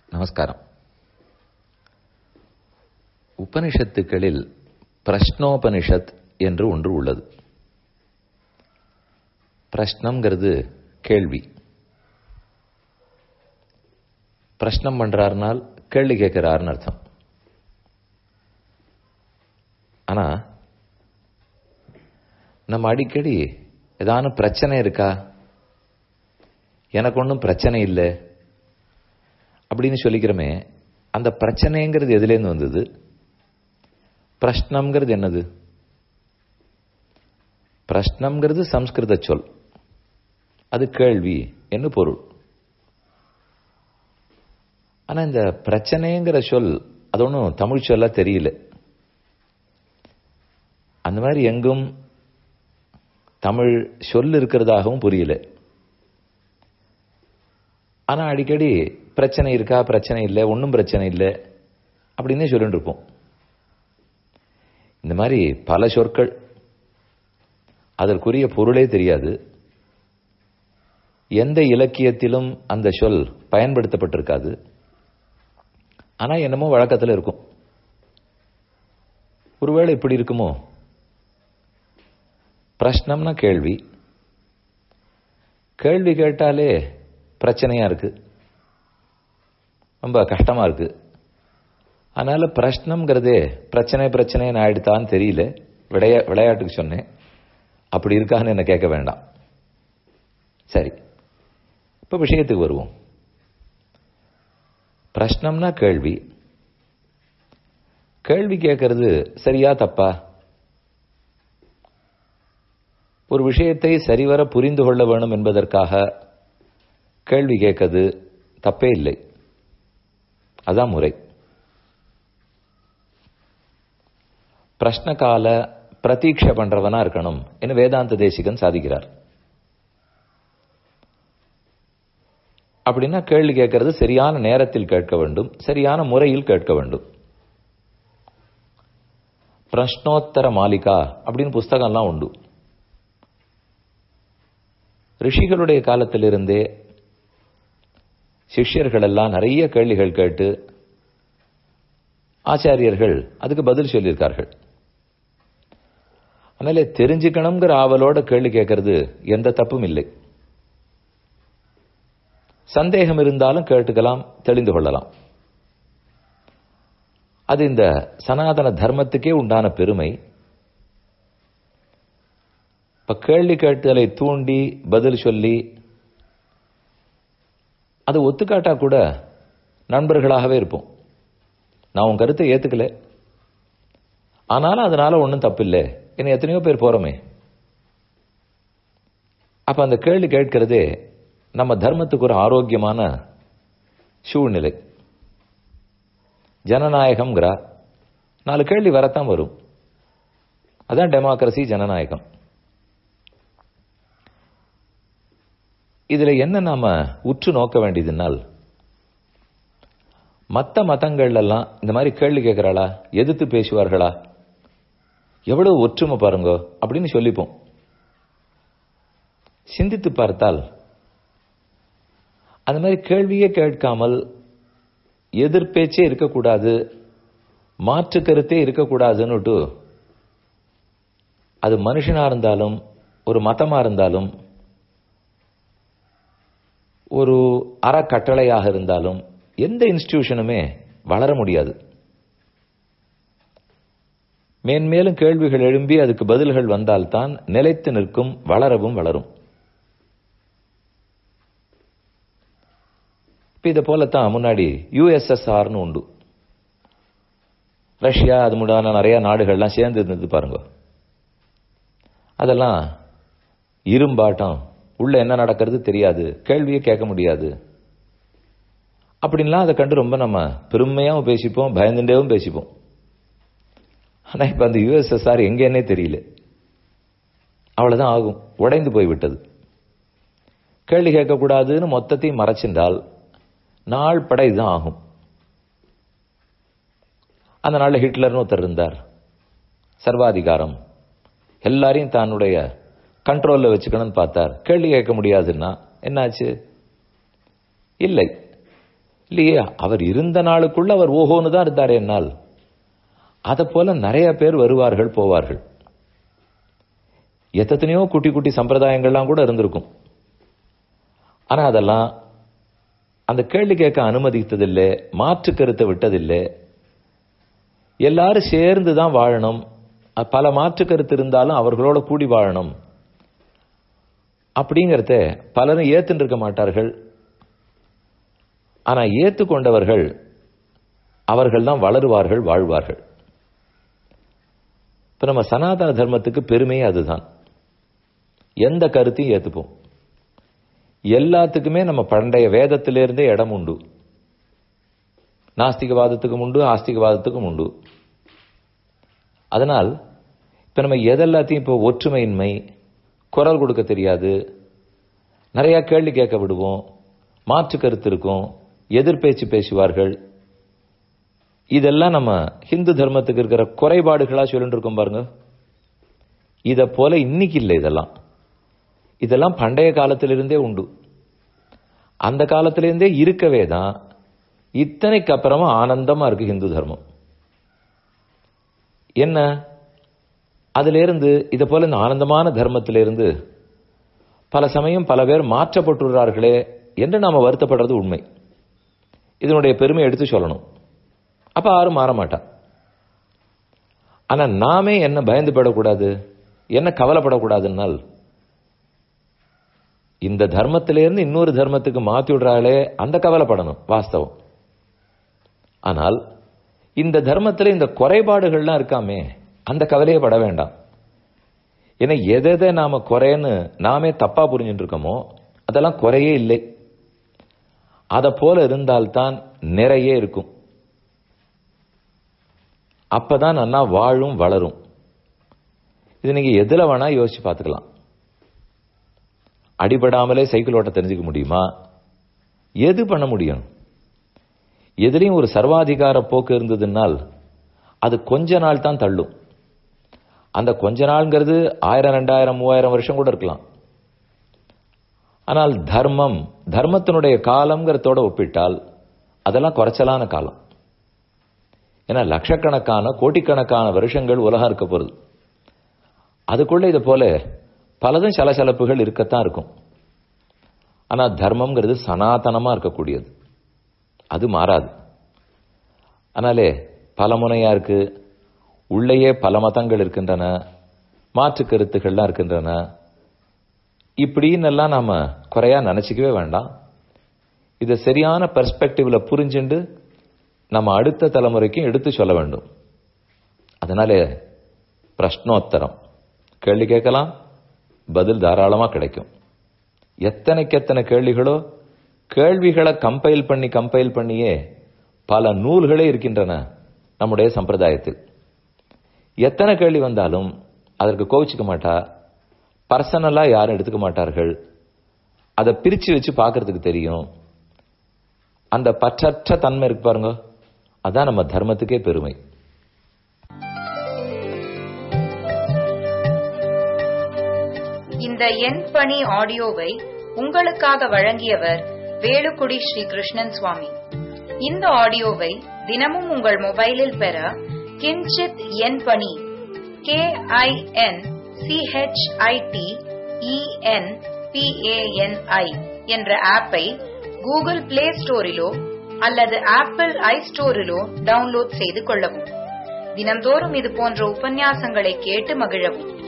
நமஸ்காரம் உபனிஷத்துக்களில் பிரஷ்னோபனிஷத் என்று ஒன்று உள்ளது பிரஷ்னம்ங்கிறது கேள்வி பிரஷ்னம் பண்றாருனால் கேள்வி கேட்கிறாருன்னு அர்த்தம் ஆனா நம்ம அடிக்கடி ஏதான பிரச்சனை இருக்கா எனக்கு ஒன்றும் பிரச்சனை இல்லை அப்படின்னு சொல்லிக்கிறோமே அந்த பிரச்சனைங்கிறது எதுலேருந்து வந்தது பிரஷ்னம்ங்கிறது என்னது பிரஷ்னம்ங்கிறது சம்ஸ்கிருத சொல் அது கேள்வி என்று பொருள் ஆனா இந்த பிரச்சனைங்கிற சொல் அது ஒன்றும் தமிழ் சொல்ல தெரியல அந்த மாதிரி எங்கும் தமிழ் சொல் இருக்கிறதாகவும் புரியல ஆனா அடிக்கடி பிரச்சனை இருக்கா பிரச்சனை இல்லை ஒன்றும் பிரச்சனை இல்லை அப்படின்னே சொல்லிட்டு இருப்போம் இந்த மாதிரி பல சொற்கள் அதற்குரிய பொருளே தெரியாது எந்த இலக்கியத்திலும் அந்த சொல் பயன்படுத்தப்பட்டிருக்காது ஆனா என்னமோ வழக்கத்தில் இருக்கும் ஒருவேளை இப்படி இருக்குமோ பிரஷ்னம்னா கேள்வி கேள்வி கேட்டாலே பிரச்சனையா இருக்கு ரொம்ப கஷ்டமா இருக்கு அதனால பிரஷ்னம்ங்கிறதே பிரச்சனை பிரச்சனைன்னு ஆயிடுத்தான்னு தெரியல விளையா விளையாட்டுக்கு சொன்னேன் அப்படி இருக்கான்னு என்ன கேட்க வேண்டாம் சரி இப்ப விஷயத்துக்கு வருவோம் பிரஷ்னம்னா கேள்வி கேள்வி கேட்கறது சரியா தப்பா ஒரு விஷயத்தை சரிவர புரிந்து கொள்ள வேணும் என்பதற்காக கேள்வி கேட்கறது தப்பே இல்லை அதான் முறை பிரஷ்ன கால பிரதீட்சை பண்றவனா இருக்கணும் என்று வேதாந்த தேசிகன் சாதிக்கிறார் அப்படின்னா கேள்வி கேட்கறது சரியான நேரத்தில் கேட்க வேண்டும் சரியான முறையில் கேட்க வேண்டும் பிரஷ்னோத்தர மாலிகா அப்படின்னு புஸ்தகம்லாம் உண்டு ரிஷிகளுடைய காலத்திலிருந்தே சிஷ்யர்கள் எல்லாம் நிறைய கேள்விகள் கேட்டு ஆச்சாரியர்கள் அதுக்கு பதில் சொல்லியிருக்கார்கள் அதனால தெரிஞ்சுக்கணுங்கிற ஆவலோட கேள்வி கேட்கறது எந்த தப்பும் இல்லை சந்தேகம் இருந்தாலும் கேட்டுக்கலாம் தெளிந்து கொள்ளலாம் அது இந்த சனாதன தர்மத்துக்கே உண்டான பெருமை இப்ப கேள்வி கேட்டுதலை தூண்டி பதில் சொல்லி அது ஒத்துக்காட்டா கூட நண்பர்களாகவே இருப்போம் நான் உன் கருத்தை ஏத்துக்கல ஆனாலும் அதனால ஒன்றும் தப்பில்லை என்ன எத்தனையோ பேர் போறோமே அப்ப அந்த கேள்வி கேட்கிறதே நம்ம தர்மத்துக்கு ஒரு ஆரோக்கியமான சூழ்நிலை ஜனநாயகம்ங்கிறா நாலு கேள்வி வரத்தான் வரும் அதான் டெமோக்ரஸி ஜனநாயகம் இதுல என்ன நாம உற்று நோக்க வேண்டியதுனால் மற்ற மதங்கள் எல்லாம் இந்த மாதிரி கேள்வி கேட்கிறாளா எதிர்த்து பேசுவார்களா எவ்வளவு ஒற்றுமை பாருங்க அப்படின்னு சொல்லிப்போம் சிந்தித்து பார்த்தால் அந்த மாதிரி கேள்வியே கேட்காமல் எதிர்பேச்சே இருக்கக்கூடாது மாற்று கருத்தே இருக்கக்கூடாதுன்னுட்டு அது மனுஷனா இருந்தாலும் ஒரு மதமா இருந்தாலும் ஒரு அறக்கட்டளையாக இருந்தாலும் எந்த இன்ஸ்டிடியூஷனுமே வளர முடியாது மேன்மேலும் கேள்விகள் எழும்பி அதுக்கு பதில்கள் வந்தால்தான் நிலைத்து நிற்கும் வளரவும் வளரும் இப்ப இதை போலத்தான் முன்னாடி யுஎஸ்எஸ்ஆர்னு உண்டு ரஷ்யா அது முன்னாடி நிறைய நாடுகள்லாம் சேர்ந்து இருந்தது பாருங்க அதெல்லாம் இரும்பாட்டம் உள்ள என்ன நடக்கிறது தெரியாது கேள்வியே கேட்க முடியாது அப்படின்லாம் அதை கண்டு ரொம்ப நம்ம பெருமையாகவும் பேசிப்போம் பயந்துட்டேவும் பேசிப்போம் ஆனா இப்ப அந்த யுஎஸ்எஸ்ஆர் எங்கன்னே தெரியல அவ்வளவுதான் ஆகும் உடைந்து போய்விட்டது கேள்வி கேட்கக்கூடாதுன்னு மொத்தத்தையும் மறைச்சிருந்தால் நாள் படை இதுதான் ஆகும் அந்த நாளில் ஹிட்லர்னு ஒருத்தர் இருந்தார் சர்வாதிகாரம் எல்லாரையும் தன்னுடைய கண்ட்ரோல்ல வச்சுக்கணும்னு பார்த்தார் கேள்வி கேட்க முடியாதுன்னா என்னாச்சு இல்லை இல்லையே அவர் இருந்த நாளுக்குள்ள அவர் ஓஹோன்னு தான் இருந்தார் என்னால் அதை போல நிறைய பேர் வருவார்கள் போவார்கள் எத்தனையோ குட்டி குட்டி சம்பிரதாயங்கள்லாம் கூட இருந்திருக்கும் ஆனா அதெல்லாம் அந்த கேள்வி கேட்க அனுமதித்ததில்லை மாற்று கருத்தை விட்டதில்லை எல்லாரும் சேர்ந்து தான் வாழணும் பல மாற்று கருத்து இருந்தாலும் அவர்களோட கூடி வாழணும் அப்படிங்கிறத பலரும் ஏத்துட்டு இருக்க மாட்டார்கள் ஆனா ஏத்துக்கொண்டவர்கள் அவர்கள் தான் வளருவார்கள் வாழ்வார்கள் இப்ப நம்ம சனாதன தர்மத்துக்கு பெருமையே அதுதான் எந்த கருத்தையும் ஏத்துப்போம் எல்லாத்துக்குமே நம்ம பண்டைய வேதத்திலிருந்தே இடம் உண்டு நாஸ்திகவாதத்துக்கும் உண்டு ஆஸ்திகவாதத்துக்கும் உண்டு அதனால் இப்ப நம்ம எதெல்லாத்தையும் இப்போ ஒற்றுமையின்மை குரல் கொடுக்க தெரியாது நிறைய கேள்வி கேட்க விடுவோம் மாற்று கருத்து இருக்கும் எதிர்பேச்சு பேசுவார்கள் இதெல்லாம் நம்ம ஹிந்து தர்மத்துக்கு இருக்கிற குறைபாடுகளா சொல்லிட்டு இருக்கோம் பாருங்க இத போல இன்னைக்கு இல்லை இதெல்லாம் இதெல்லாம் பண்டைய காலத்திலிருந்தே உண்டு அந்த காலத்திலிருந்தே இருக்கவே தான் இத்தனைக்கு அப்புறமா ஆனந்தமா இருக்கு ஹிந்து தர்மம் என்ன அதுல இருந்து இதை போல இந்த ஆனந்தமான தர்மத்திலிருந்து பல சமயம் பல பேர் மாற்றப்பட்டுள்ளார்களே என்று நாம வருத்தப்படுறது உண்மை இதனுடைய பெருமை எடுத்து சொல்லணும் அப்ப யாரும் மாற மாட்டான் ஆனா நாமே என்ன பயந்து படக்கூடாது என்ன கவலைப்படக்கூடாதுன்னால் இந்த தர்மத்திலிருந்து இன்னொரு தர்மத்துக்கு மாத்தி விடுறாளே அந்த கவலைப்படணும் வாஸ்தவம் ஆனால் இந்த தர்மத்தில் இந்த குறைபாடுகள்லாம் இருக்காமே அந்த கவலையே பட வேண்டாம் ஏன்னா எதை நாம குறைன்னு நாமே தப்பா புரிஞ்சுட்டு இருக்கோமோ அதெல்லாம் குறையே இல்லை அத போல இருந்தால்தான் நிறைய இருக்கும் அப்பதான் நன்னா வாழும் வளரும் இது நீங்க எதுல வேணா யோசிச்சு பார்த்துக்கலாம் அடிபடாமலே சைக்கிள் ஓட்ட தெரிஞ்சுக்க முடியுமா எது பண்ண முடியும் எதுலையும் ஒரு சர்வாதிகார போக்கு இருந்ததுனால் அது கொஞ்ச நாள் தான் தள்ளும் அந்த கொஞ்ச நாள்ங்கிறது ஆயிரம் ரெண்டாயிரம் மூவாயிரம் வருஷம் கூட இருக்கலாம் ஆனால் தர்மம் தர்மத்தினுடைய காலம்ங்கிறதோட ஒப்பிட்டால் அதெல்லாம் குறைச்சலான காலம் ஏன்னா லட்சக்கணக்கான கோட்டிக்கணக்கான வருஷங்கள் உலகம் இருக்க போகுது அதுக்குள்ள இது போல பலதும் சலசலப்புகள் இருக்கத்தான் இருக்கும் ஆனா தர்மம்ங்கிறது சனாதனமா இருக்கக்கூடியது அது மாறாது ஆனாலே பல முனையா இருக்கு உள்ளேயே பல மதங்கள் இருக்கின்றன மாற்று கருத்துக்கள்லாம் இருக்கின்றன இப்படின்னு எல்லாம் நாம குறையா நினைச்சிக்கவே வேண்டாம் இதை சரியான பெர்ஸ்பெக்டிவ்ல புரிஞ்சுண்டு நம்ம அடுத்த தலைமுறைக்கும் எடுத்து சொல்ல வேண்டும் அதனால பிரஷ்னோத்தரம் கேள்வி கேட்கலாம் பதில் தாராளமா கிடைக்கும் எத்தனைக்கு எத்தனை கேள்விகளோ கேள்விகளை கம்பைல் பண்ணி கம்பைல் பண்ணியே பல நூல்களே இருக்கின்றன நம்முடைய சம்பிரதாயத்தில் எத்தனை கேள்வி வந்தாலும் அதற்கு கோவிச்சுக்க மாட்டா பர்சனலா யாரும் எடுத்துக்க மாட்டார்கள் அதை பிரிச்சு வச்சு பார்க்கறதுக்கு தெரியும் அந்த பற்றற்ற தன்மை இருக்கு பாருங்க அதான் நம்ம தர்மத்துக்கே பெருமை இந்த எண் பணி ஆடியோவை உங்களுக்காக வழங்கியவர் வேலுக்குடி ஸ்ரீ கிருஷ்ணன் சுவாமி இந்த ஆடியோவை தினமும் உங்கள் மொபைலில் பெற கிஞ்சித் எண் பணி கே ஐ என் சிஹெச்ஐடி இஎன் பிஏஎன்ஐ என்ற ஆப்பை கூகுள் பிளே ஸ்டோரிலோ அல்லது ஆப்பிள் ஐ ஸ்டோரிலோ டவுன்லோட் செய்து கொள்ளவும் தினம்தோறும் இது போன்ற உபன்யாசங்களை கேட்டு மகிழவும்